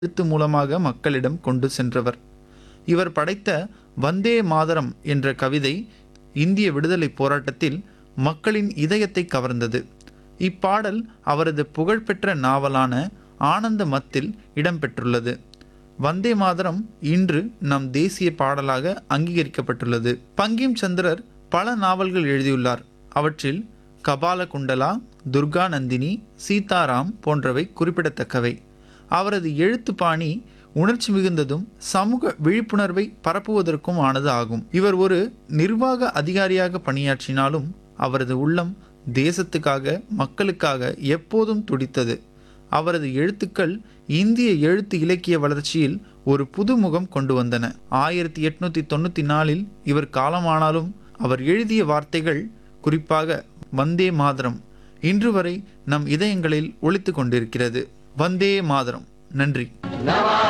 எழுத்து மூலமாக மக்களிடம் கொண்டு சென்றவர் இவர் படைத்த வந்தே மாதரம் என்ற கவிதை இந்திய விடுதலைப் போராட்டத்தில் மக்களின் இதயத்தை கவர்ந்தது இப்பாடல் அவரது புகழ்பெற்ற நாவலான ஆனந்த மத்தில் இடம்பெற்றுள்ளது வந்தே மாதரம் இன்று நம் தேசிய பாடலாக அங்கீகரிக்கப்பட்டுள்ளது பங்கிம் சந்திரர் பல நாவல்கள் எழுதியுள்ளார் அவற்றில் கபால குண்டலா துர்கா நந்தினி சீதாராம் போன்றவை குறிப்பிடத்தக்கவை அவரது எழுத்து பாணி உணர்ச்சி மிகுந்ததும் சமூக விழிப்புணர்வை பரப்புவதற்கும் ஆனது ஆகும் இவர் ஒரு நிர்வாக அதிகாரியாக பணியாற்றினாலும் அவரது உள்ளம் தேசத்துக்காக மக்களுக்காக எப்போதும் துடித்தது அவரது எழுத்துக்கள் இந்திய எழுத்து இலக்கிய வளர்ச்சியில் ஒரு புதுமுகம் கொண்டு வந்தன ஆயிரத்தி எட்நூத்தி தொண்ணூத்தி நாலில் இவர் காலமானாலும் அவர் எழுதிய வார்த்தைகள் குறிப்பாக வந்தே மாதரம் இன்று வரை நம் இதயங்களில் ஒலித்து கொண்டிருக்கிறது வந்தே மாதரம் நன்றி